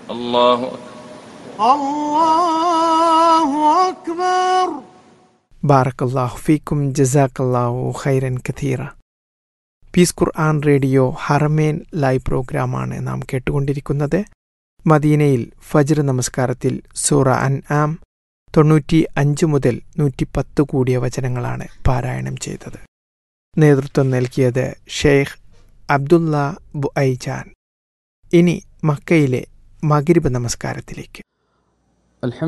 الله الله أكبر ബാറക്കല്ലാഹു ഫീക്കും ജസാക്കല്ലാഹു ഖൈറൻ കഥീറ peace Quran radio Haramain live പ്രോഗ്രാമാണ് നാം കേട്ടുകൊണ്ടിരിക്കുന്നത് മദീനയിൽ ഫജ്ർ നമസ്കാരത്തിൽ സൂറ അൻ ആം തൊണ്ണൂറ്റി അഞ്ച് മുതൽ നൂറ്റിപ്പത്ത് കൂടിയ വചനങ്ങളാണ് പാരായണം ചെയ്തത് നേതൃത്വം നൽകിയത് ഷെയ്ഖ് അബ്ദുള്ള ബുഐജാൻ ഇനി മക്കയിലെ മകിരിബ് നമസ്കാരത്തിലേക്ക് الحمد